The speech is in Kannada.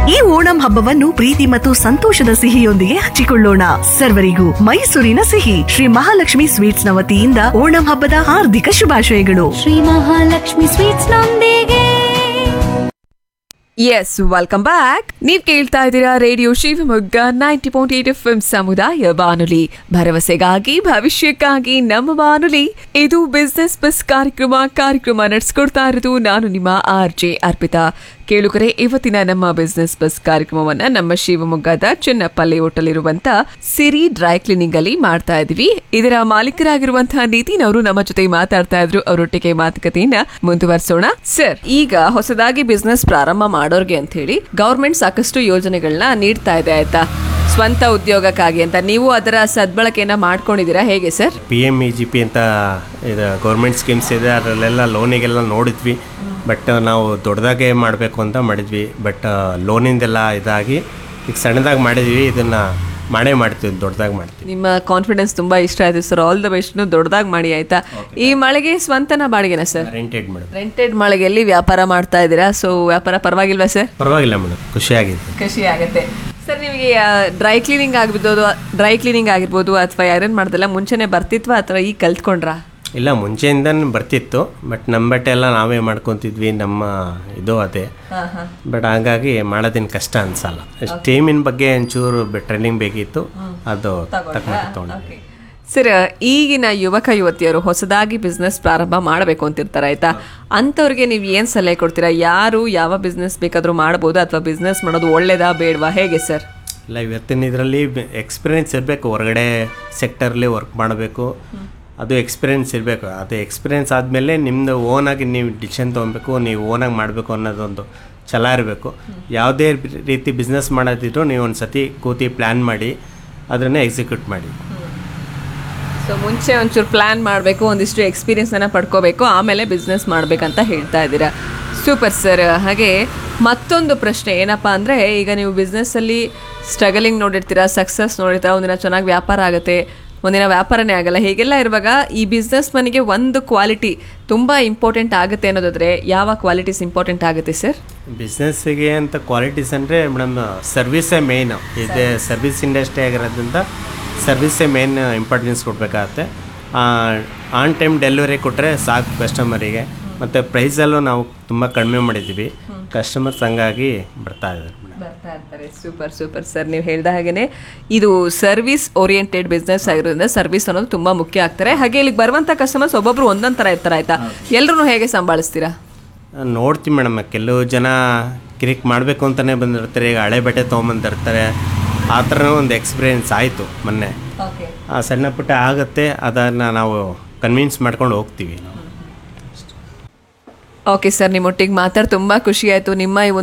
ಈ ಓಣಂ ಹಬ್ಬವನ್ನು ಪ್ರೀತಿ ಮತ್ತು ಸಂತೋಷದ ಸಿಹಿಯೊಂದಿಗೆ ಹಂಚಿಕೊಳ್ಳೋಣ ಸರ್ವರಿಗೂ ಮೈಸೂರಿನ ಸಿಹಿ ಶ್ರೀ ಮಹಾಲಕ್ಷ್ಮಿ ಸ್ವೀಟ್ಸ್ ನ ವತಿಯಿಂದ ಓಣಂ ಹಬ್ಬದ ಹಾರ್ದಿಕ ಶುಭಾಶಯಗಳು ಶ್ರೀ ಮಹಾಲಕ್ಷ್ಮಿ ಸ್ವೀಟ್ಸ್ ನೊಂದಿಗೆ ಎಸ್ ವೆಲ್ಕಮ್ ಬ್ಯಾಕ್ ನೀವ್ ಕೇಳ್ತಾ ಇದ್ದೀರಾ radio Shivamogga ninety point eight F M ಸಮುದಾಯ ಬಾನುಲಿ ಭರವಸೆಗಾಗಿ ಭವಿಷ್ಯಕ್ಕಾಗಿ ನಮ್ಮ ಬಾನುಲಿ ಇದು ಬಿಸ್ನೆಸ್ ಬಸ್ ಕಾರ್ಯಕ್ರಮ ಕಾರ್ಯಕ್ರಮ ನಡೆಸ್ಕೊಡ್ತಾ ಇರೋದು ನಾನು ನಿಮ್ಮ ಆರ್ ಜೆ ಅರ್ಪಿತಾ ಕೇಳುಗರೆ ಇವತ್ತಿನ ನಮ್ಮ ಬಿಸ್ನೆಸ್ ಬಸ್ ಕಾರ್ಯಕ್ರಮವನ್ನ ನಮ್ಮ ಶಿವಮೊಗ್ಗದ ಚಿನ್ನಪಲ್ಲಿ ಹೋಟೆಲಿರುವಂತ ಸಿರಿ ಡ್ರೈ ಕ್ಲೀನಿಂಗ್ ಅಲ್ಲಿ ಮಾಡ್ತಾ ಇದೀವಿ ಇದರ ಮಾಲೀಕರಾಗಿರುವಂತಹ ನಿತಿನ್ ಅವರು ನಮ್ಮ ಜೊತೆ ಮಾತಾಡ್ತಾ ಇದ್ರು ಅವರೊಟ್ಟಿಗೆ ಮಾತುಕತೆಯನ್ನ ಮುಂದುವರಿಸೋಣ ಸರ್ ಈಗ ಹೊಸದಾಗಿ ಬಿಸ್ನೆಸ್ ಪ್ರಾರಂಭ ಮಾಡೋರ್ಗೆ ಅಂತ ಹೇಳಿ ಗವರ್ಮೆಂಟ್ ಸಾಕಷ್ಟು ಯೋಜನೆಗಳನ್ನ ನೀಡ್ತಾ ಇದೆ ಆಯ್ತಾ ಸ್ವಂತ ಉದ್ಯೋಗಕ್ಕಾಗಿ ಅಂತ ನೀವು ಅದರ ಸದ್ಬಳಕೆಯನ್ನ ಮಾಡ್ಕೊಂಡಿದ್ದೀರಾ ಹೇಗೆ sir P M E G P ಅಂತ ಇದು ಗೌರ್ಮೆಂಟ್ ಸ್ಕೀಮ್ಸ್ ಇದೆ ಅದರಲ್ಲೆಲ್ಲ ಲೋನಿಗೆಲ್ಲ ನೋಡಿದ್ವಿ ಬಟ್ ನಾವು ದೊಡ್ಡದಾಗೆ ಮಾಡಬೇಕು ಅಂತ ಮಾಡಿದ್ವಿ ಬಟ್ ಲೋನಿಂದೆಲ್ಲ ಇದಾಗಿ ಈಗ ಸಣ್ಣದಾಗಿ ಮಾಡಿದ್ವಿ ಇದನ್ನು ಮಾಡೇ ಮಾಡ್ತೀವಿ ದೊಡ್ಡದಾಗಿ ಮಾಡ್ತೀವಿ ನಿಮ್ಮ ಕಾನ್ಫಿಡೆನ್ಸ್ ತುಂಬಾ ಇಷ್ಟ ಆಯ್ತು ಸರ್ ಆಲ್ ದ ಬೆಸ್ಟ್ ದೊಡ್ಡದಾಗಿ ಮಾಡಿ ಆಯ್ತಾ ಈ ಮಳೆಗೆ ಸ್ವಂತನ ಬಾಡಿಗೆನ ಸರ್ ರೆಂಟೆಡ್ ಮೇಡಮ್ ರೆಂಟೆಡ್ ಮಳೆಗೆಲ್ಲಿ ವ್ಯಾಪಾರ ಮಾಡ್ತಾ ಇದ್ದೀರಾ ಸೊ ವ್ಯಾಪಾರ ಪರವಾಗಿಲ್ವಾ ಸರ್ ಪರವಾಗಿಲ್ಲ ಮೇಡಮ್ ಖುಷಿಯಾಗಿದೆ ಖುಷಿ ಆಗುತ್ತೆ ಸರ್ ನಿಮಗೆ ಡ್ರೈ ಕ್ಲೀನಿಂಗ್ ಆಗಿರ್ಬೋದು ಡ್ರೈ ಕ್ಲೀನಿಂಗ್ ಆಗಿರ್ಬೋದು ಅಥವಾ ಐರನ್ ಮಾಡ್ದೆಲ್ಲ ಮುಂಚೆನೆ ಬರ್ತಿತ್ವಾ ಅಥವಾ ಈಗ ಕಲ್ತ್ಕೊಂಡ್ರಾ ಇಲ್ಲ ಮುಂಚೆಯಿಂದನೂ ಬರ್ತಿತ್ತು ಬಟ್ ನಮ್ಮ ಬಟ್ಟೆ ಎಲ್ಲ ನಾವೇ ಮಾಡ್ಕೊತಿದ್ವಿ ನಮ್ಮ ಇದು ಅದೇ ಬಟ್ ಹಾಗಾಗಿ ಮಾಡೋದೇನು ಕಷ್ಟ ಅನ್ಸಲ್ಲ ಟೀಮಿನ ಬಗ್ಗೆ ಒಂಚೂರು ಟ್ರೈನಿಂಗ್ ಬೇಕಿತ್ತು ಅದು ತಗೊಂಡು ತೊಗೊಂಡು ಸರ್ ಈಗಿನ ಯುವಕ ಯುವತಿಯರು ಹೊಸದಾಗಿ ಬಿಸ್ನೆಸ್ ಪ್ರಾರಂಭ ಮಾಡಬೇಕು ಅಂತಿರ್ತಾರೆ ಆಯ್ತಾ ಅಂಥವ್ರಿಗೆ ನೀವು ಏನು ಸಲಹೆ ಕೊಡ್ತೀರಾ ಯಾರು ಯಾವ ಬಿಸ್ನೆಸ್ ಬೇಕಾದರೂ ಮಾಡ್ಬೋದು ಅಥವಾ ಬಿಸ್ನೆಸ್ ಮಾಡೋದು ಒಳ್ಳೇದಾ ಬೇಡವಾ ಹೇಗೆ ಸರ್ ಇಲ್ಲ ಇವತ್ತಿನ ಇದರಲ್ಲಿ ಎಕ್ಸ್ಪೀರಿಯೆನ್ಸ್ ಇರಬೇಕು ಹೊರಗಡೆ ಸೆಕ್ಟರ್ಲಿ ವರ್ಕ್ ಮಾಡಬೇಕು ಅದು ಎಕ್ಸ್ಪೀರಿಯೆನ್ಸ್ ಇರಬೇಕು ಅದು ಎಕ್ಸ್ಪೀರಿಯೆನ್ಸ್ ಆದಮೇಲೆ ನಿಮ್ಮದು ಓನಾಗಿ ನೀವು ಡಿಸಿಷನ್ ತೊಗೊಬೇಕು ನೀವು ಓನಾಗಿ ಮಾಡಬೇಕು ಅನ್ನೋದೊಂದು ಛಲ ಇರಬೇಕು ಯಾವುದೇ ರೀತಿ ಬಿಸ್ನೆಸ್ ಮಾಡೋದಿದ್ರು ನೀವು ಒಂದು ಸತಿ ಕೂತಿ ಪ್ಲ್ಯಾನ್ ಮಾಡಿ ಅದನ್ನೇ ಎಕ್ಸಿಕ್ಯೂಟ್ ಮಾಡಿ ಸೊ ಮುಂಚೆ ಒಂಚೂರು ಪ್ಲ್ಯಾನ್ ಮಾಡಬೇಕು ಒಂದಿಷ್ಟು ಎಕ್ಸ್ಪೀರಿಯನ್ಸನ್ನು ಪಡ್ಕೋಬೇಕು ಆಮೇಲೆ ಬಿಸ್ನೆಸ್ ಮಾಡಬೇಕಂತ ಹೇಳ್ತಾ ಇದ್ದೀರಾ ಸೂಪರ್ ಸರ್ ಹಾಗೆ ಮತ್ತೊಂದು ಪ್ರಶ್ನೆ ಏನಪ್ಪ ಅಂದರೆ ಈಗ ನೀವು ಬಿಸ್ನೆಸ್ಸಲ್ಲಿ ಸ್ಟ್ರಗಲಿಂಗ್ ನೋಡಿರ್ತೀರಾ ಸಕ್ಸಸ್ ನೋಡಿರ್ತೀರಾ ಒಂದಿನ ಚೆನ್ನಾಗಿ ವ್ಯಾಪಾರ ಆಗುತ್ತೆ ಒಂದಿನ ವ್ಯಾಪಾರನೇ ಆಗಲ್ಲ ಹೀಗೆಲ್ಲ ಇರುವಾಗ ಈ ಬಿಸ್ನೆಸ್ ಮನೆಗೆ ಒಂದು ಕ್ವಾಲಿಟಿ ತುಂಬ ಇಂಪಾರ್ಟೆಂಟ್ ಆಗುತ್ತೆ ಅನ್ನೋದಾದ್ರೆ ಯಾವ ಕ್ವಾಲಿಟೀಸ್ ಇಂಪಾರ್ಟೆಂಟ್ ಆಗುತ್ತೆ ಸರ್ ಬಿಸ್ನೆಸ್ಸಿಗೆ ಅಂತ ಕ್ವಾಲಿಟೀಸ್ ಅಂದರೆ ಮೇಡಮ್ ಸರ್ವಿಸೇ ಮೇಯ್ನು ಇದೆ ಸರ್ವಿಸ್ ಇಂಡಸ್ಟ್ರಿ ಆಗಿರೋದ್ರಿಂದ ಸರ್ವಿಸೇ ಮೇನ್ ಇಂಪಾರ್ಟೆನ್ಸ್ ಕೊಡಬೇಕಾಗತ್ತೆ ಆನ್ ಟೈಮ್ ಡೆಲಿವರಿ ಕೊಟ್ಟರೆ ಸಾಕು ಕಸ್ಟಮರಿಗೆ ಮತ್ತು ಪ್ರೈಸಲ್ಲೂ ನಾವು ತುಂಬ ಕಡಿಮೆ ಮಾಡಿದ್ದೀವಿ ಕಸ್ಟಮರ್ಸ್ ಹಂಗಾಗಿ ಬರ್ತಾ ಇದ್ದಾರೆ ಮೇಡಮ್ ಬರ್ತಾ ಇರ್ತಾರೆ ಸೂಪರ್ ಸೂಪರ್ ಸರ್ ನೀವು ಹೇಳ್ದ ಹಾಗೇನೆ ಇದು ಸರ್ವಿಸ್ ಓರಿಯೆಂಟೆಡ್ ಬಿಸ್ನೆಸ್ ಆಗಿರೋದ್ರಿಂದ ಸರ್ವಿಸ್ ಅನ್ನೋದು ತುಂಬಾ ಮುಖ್ಯ ಆಗ್ತಾರೆ ಹಾಗೆ ಇಲ್ಲಿಗೆ ಬರುವಂತ ಕಸ್ಟಮರ್ಸ್ ಒಬ್ಬೊಬ್ರು ಒಂದೊಂದ್ ತರ ಇರ್ತಾರೆ ಆಯ್ತಾ ಎಲ್ಲರೂ ಹೇಗೆ ಸಂಭಾಳಿಸ್ತೀರಾ ನೋಡ್ತೀವಿ ಮೇಡಮ್ ಕೆಲವು ಜನ ಕಿರಿಕ್ ಮಾಡಬೇಕು ಅಂತಲೇ ಬಂದಿರ್ತಾರೆ ಈಗ ಹಳೆ ಬಟ್ಟೆ ತೊಗೊಂಬಂದಿರ್ತಾರೆ ಆ ಥರನೂ ಒಂದು ಎಕ್ಸ್ಪೀರಿಯೆನ್ಸ್ ಆಯಿತು ಮೊನ್ನೆ ಆ ಸಣ್ಣ ಪುಟ್ಟ ಆಗುತ್ತೆ ಅದನ್ನು ನಾವು ಕನ್ವಿನ್ಸ್ ಮಾಡ್ಕೊಂಡು ಹೋಗ್ತೀವಿ ನಾವು ಓಕೆ ಸರ್ ನಿಮ್ಮೊಟ್ಟಿಗೆ ಮಾತಾಡಿ ತುಂಬಾ ಖುಷಿ ಆಯ್ತು ನಿಮ್ಮ ಈ ಒಂದು